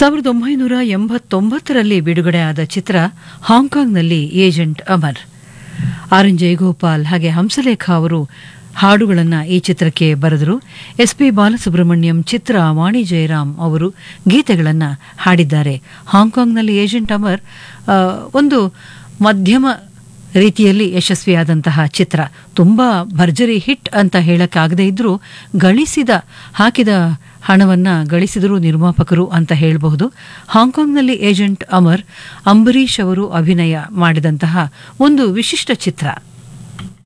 ಸಾವಿರದ ಒಂಬೈನೂರ ಎಂಬತ್ತೊಂಬತ್ತರಲ್ಲಿ ಬಿಡುಗಡೆಯಾದ ಚಿತ್ರ ಹಾಂಗ್ಕಾಂಗ್ನಲ್ಲಿ agent Amar R N Jayagopal ಹಾಗೆ ಹಂಸಲೇಖ ಅವರು ಹಾಡುಗಳನ್ನು ಈ ಚಿತ್ರಕ್ಕೆ ಬರೆದರು ಎಸ್ ಪಿ ಬಾಲಸುಬ್ರಹ್ಮಣ್ಯಂ ಚಿತ್ರ ವಾಣಿ ಜಯರಾಮ್ ಅವರು ಗೀತೆಗಳನ್ನು ಹಾಡಿದ್ದಾರೆ ಹಾಂಗ್ಕಾಂಗ್ನಲ್ಲಿ ಏಜೆಂಟ್ ಅಮರ್ ಆ, ಒಂದು ಮಧ್ಯಮ ರೀತಿಯಲ್ಲಿ ಯಶಸ್ವಿಯಾದಂತಹ ಚಿತ್ರ ತುಂಬ ಭರ್ಜರಿ ಹಿಟ್ ಅಂತ ಹೇಳಕ್ಕಾಗದೇ ಇದ್ರೂ ಗಳಿಸಿದ ಹಾಕಿದ ಹಣವನ್ನ ಗಳಿಸಿದರು ನಿರ್ಮಾಪಕರು ಅಂತ ಹೇಳಬಹುದು ಹಾಂಗ್ಕಾಂಗ್ನಲ್ಲಿ ಏಜೆಂಟ್ ಅಮರ್ ಅಂಬರೀಷ್ ಅವರು ಅಭಿನಯ ಮಾಡಿದಂತಹ ಒಂದು ವಿಶಿಷ್ಟ ಚಿತ್ರ